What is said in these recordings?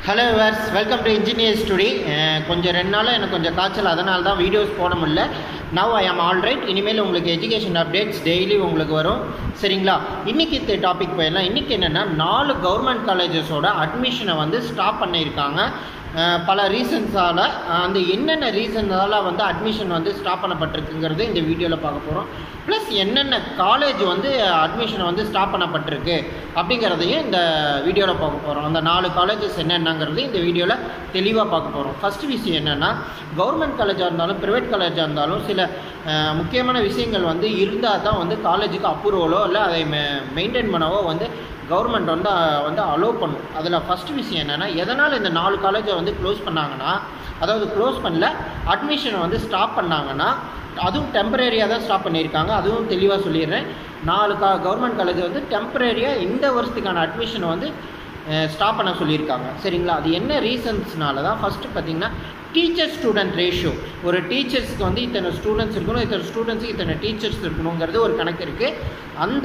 hello வர்ஸ் welcome to engineers today கொஞ்சம் ரெண்டு நாளாக எனக்கு கொஞ்சம் காய்ச்சல் அதனால தான் வீடியோஸ் போட முடியல நவ் ஐ ஆம் ஆல் ரைட் இனிமேல் உங்களுக்கு எஜுகேஷன் அப்டேட்ஸ் டெய்லி உங்களுக்கு வரும் சரிங்களா இன்றைக்கி இந்த டாபிக் போயிடலாம் இன்றைக்கி என்னென்னா நாலு கவர்மெண்ட் காலேஜஸோட அட்மிஷனை வந்து ஸ்டாப் பண்ணியிருக்காங்க அஹ், பல ரீசன்ஸால் அந்த என்னென்ன ரீசன்ஸால் வந்து அட்மிஷன் வந்து ஸ்டாப் பண்ணப்பட்டிருக்குங்கிறது இந்த வீடியோவில் பார்க்க போகிறோம் ப்ளஸ் என்னென்ன காலேஜ் வந்து அட்மிஷனை வந்து ஸ்டாப் பண்ணப்பட்டிருக்கு அப்படிங்கிறதையும் இந்த வீடியோவில் பார்க்க போகிறோம் அந்த நாலு காலேஜஸ் என்னென்னங்கிறது இந்த வீடியோவில் தெளிவாக பார்க்க போகிறோம் ஃபர்ஸ்ட் விஷயம் என்னென்னா கவர்மெண்ட் காலேஜாக இருந்தாலும் ப்ரைவேட் காலேஜாக இருந்தாலும் சில அஹ், முக்கியமான விஷயங்கள் வந்து இருந்தால் தான் வந்து காலேஜுக்கு அப்ரூவலோ இல்லை அதை மெ மெயின்டைன் பண்ணவோ வந்து கவர்மெண்ட் வந்து அஹ், வந்து அலோவ் பண்ணும் அதில் ஃபஸ்ட் விஷயம் என்னென்னா எதனால் இந்த நாலு காலேஜை வந்து க்ளோஸ் பண்ணாங்கன்னா அதாவது க்ளோஸ் பண்ணல அட்மிஷனை வந்து ஸ்டாப் பண்ணாங்கன்னா அதுவும் டெம்பரரியாக தான் ஸ்டாப் பண்ணியிருக்காங்க அதுவும் தெளிவாக சொல்லிடுறேன் நாலு கா கவர்மெண்ட் காலேஜ் வந்து டெம்பரரியாக இந்த வருஷத்துக்கான அட்மிஷனை வந்து ஸ்டாப் பண்ண சொல்லியிருக்காங்க சரிங்களா அது என்ன ரீசன்ஸ்னால தான் ஃபஸ்ட்டு பார்த்தீங்கன்னா டீச்சர் ஸ்டூடெண்ட் ரேஷியோ ஒரு டீச்சர்ஸ்க்கு வந்து இத்தனை ஸ்டூடெண்ட்ஸ் இருக்கணும் இத்தனை ஸ்டூடெண்ட்ஸுக்கு இத்தனை டீச்சர்ஸ் இருக்கணுங்கிறது ஒரு கணக்கு இருக்குது அந்த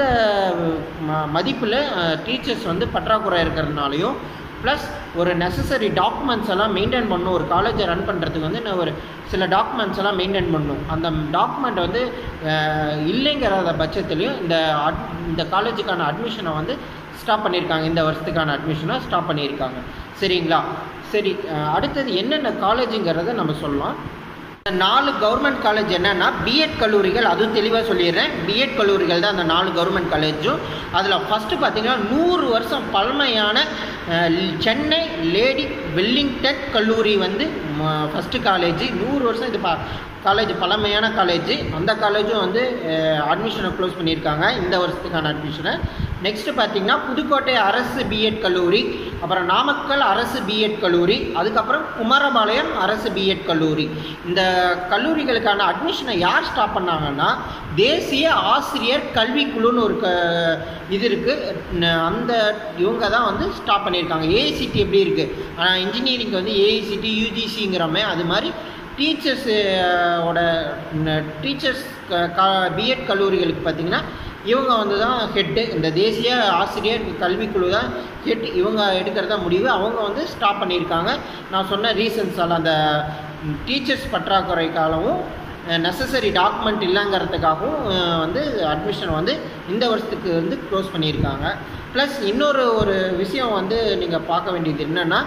ம மதிப்பில் டீச்சர்ஸ் வந்து பற்றாக்குறை இருக்கிறதுனாலையும் ப்ளஸ் ஒரு நெசசரி டாக்குமெண்ட்ஸ் எல்லாம் மெயின்டைன் பண்ணணும் ஒரு காலேஜை ரன் பண்ணுறதுக்கு வந்து நான் ஒரு சில டாக்குமெண்ட்ஸ் எல்லாம் மெயின்டைன் பண்ணணும் அந்த டாக்குமெண்ட் வந்து அஹ், இல்லைங்கிற பட்சத்துலேயும் இந்த அட் இந்த காலேஜுக்கான அட்மிஷனை வந்து ஸ்டாப் பண்ணியிருக்காங்க இந்த வருஷத்துக்கான அட்மிஷனை ஸ்டாப் பண்ணியிருக்காங்க சரிங்களா சரி அஹ், அடுத்தது என்னென்ன காலேஜுங்கிறத நம்ம சொல்லலாம் இந்த நாலு கவர்மெண்ட் காலேஜ் என்னன்னா பிஎட் கல்லூரிகள் அதுவும் தெளிவாக சொல்லிடுறேன் பிஎட் கல்லூரிகள் தான் அந்த நாலு கவர்மெண்ட் காலேஜும் அதில் ஃபஸ்ட்டு பார்த்தீங்கன்னா நூறு வருஷம் பழமையான அஹ், சென்னை லேடி வெல்லிங்டன் கல்லூரி வந்து ஃபஸ்ட்டு காலேஜ் நூறு வருஷம் இது பா காலேஜ் பழமையான காலேஜ் அந்த காலேஜும் வந்து அட்மிஷனை க்ளோஸ் பண்ணியிருக்காங்க இந்த வருஷத்துக்கான அட்மிஷனை நெக்ஸ்ட் பார்த்தீங்கன்னா புதுக்கோட்டை அரசு பிஎட் கல்லூரி அப்புறம் நாமக்கல் அரசு பிஎட் கல்லூரி அதுக்கப்புறம் குமாரபாளையம் அரசு பிஎட் கல்லூரி இந்த கல்லூரிகளுக்கான அட்மிஷனை யார் ஸ்டாப் பண்ணாங்கன்னா தேசிய ஆசிரியர் கல்விக்குழுன்னு ஒரு க இது இருக்குது அந்த இவங்க தான் வந்து ஸ்டாப் பண்ணியிருக்காங்க ஏஐசிடி எப்படி இருக்குது ஆனால் இன்ஜினியரிங் வந்து ஏஐசிடி யூஜிசிங்கிறோமே அது மாதிரி டீச்சர்ஸ் ஓட டீச்சர்ஸ் பிஎட் கல்லூரிகளுக்கு பார்த்தீங்கன்னா இவங்க வந்து தான் ஹெட்டு இந்த தேசிய ஆசிரியர் கல்விக்குழு தான் ஹெட் இவங்க எடுக்கிறதா முடிவு அவங்க வந்து ஸ்டாப் பண்ணியிருக்காங்க நான் சொன்ன ரீசன்ஸால் அந்த டீச்சர்ஸ் பற்றாக்குறைக்காகவும் நெசசரி டாக்குமெண்ட் இல்லைங்கிறதுக்காகவும் அஹ், வந்து அட்மிஷன் வந்து இந்த வருஷத்துக்கு வந்து க்ளோஸ் பண்ணியிருக்காங்க ப்ளஸ் இன்னொரு ஒரு விஷயம் வந்து நீங்கள் பார்க்க வேண்டியது என்னென்னா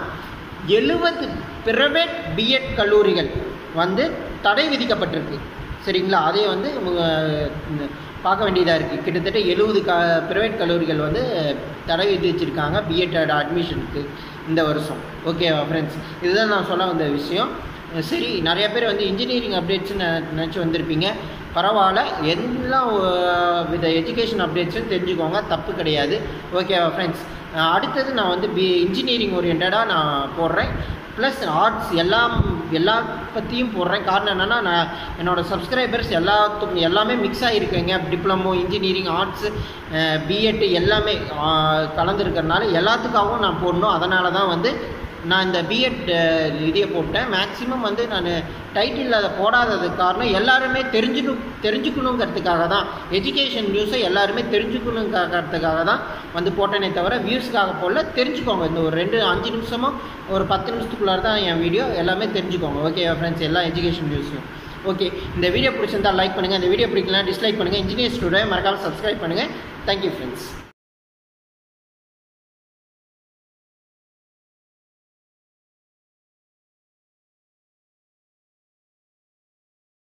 எழுபது பிரைவேட் பிஎட் கல்லூரிகள் வந்து தடை விதிக்கப்பட்டிருக்கு சரிங்களா அதே வந்து உங்க- பார்க்க வேண்டியதாக இருக்குது கிட்டத்தட்ட எழுபது க ப்ரைவேட் கல்லூரிகள் வந்து தடை விதிச்சிருக்காங்க பிஎட் அட்மிஷனுக்கு இந்த வருஷம் ஓகேவா ஃப்ரெண்ட்ஸ் இதுதான் நான் சொல்ல வந்த விஷயம் சரி நிறைய பேர் வந்து இன்ஜினியரிங் அப்டேட்ஸ்னு நினச்சி வந்திருப்பீங்க பரவாயில்ல எல்லா அஹ், வித எஜுகேஷன் அப்டேட்ஸும் தெரிஞ்சுக்கோங்க தப்பு கிடையாது ஓகேவா ஃப்ரெண்ட்ஸ் அடுத்தது நான் வந்து பி இன்ஜினியரிங் ஓரியண்டடாக நான் போடுறேன் ப்ளஸ் ஆர்ட்ஸ் எல்லாம் எல்லா பற்றியும் போடுறேன் காரணம் என்னென்னா நான் என்னோடய சப்ஸ்கிரைபர்ஸ் எல்லாத்துக்கும் எல்லாமே மிக்ஸ் ஆகிருக்கேங்க டிப்ளமோ இன்ஜினியரிங் ஆர்ட்ஸு பிஎட் எல்லாமே கலந்துருக்கறனால எல்லாத்துக்காகவும் நான் போடணும் அதனால தான் வந்து நான் இந்த பிஎட் இதையே போட்டேன் மேக்ஸிமம் வந்து நான் டைட்டில் அதை போடாததுக்கு காரணம் எல்லாருமே தெரிஞ்சுக்கணும் தெரிஞ்சுக்கணுங்கிறதுக்காக தான் எஜுகேஷன் நியூஸை எல்லாருமே தெரிஞ்சுக்கணுங்கிறதுக்காக தான் வந்து போட்டேனே தவிர வியூஸ்க்காக போடல தெரிஞ்சுக்கோங்க இந்த ஒரு ரெண்டு அஞ்சு நிமிஷமோ ஒரு பத்து நிமிஷத்துக்குள்ளார தான் என் வீடியோ எல்லாமே தெரிஞ்சுக்கோங்க ஓகே ஃப்ரெண்ட்ஸ் எல்லா எஜுகேஷன் நியூஸும் ஓகே இந்த வீடியோ பிடிச்சிருந்தா லைக் பண்ணுங்கள் இந்த வீடியோ பிடிக்கலாம் டிஸ்லைக் பண்ணுங்கள் இன்ஜினியர் ஸ்டூடியோ மறக்காமல் சப்ஸ்கிரைப் பண்ணுங்கள் தேங்க்யூ ஃப்ரெண்ட்ஸ்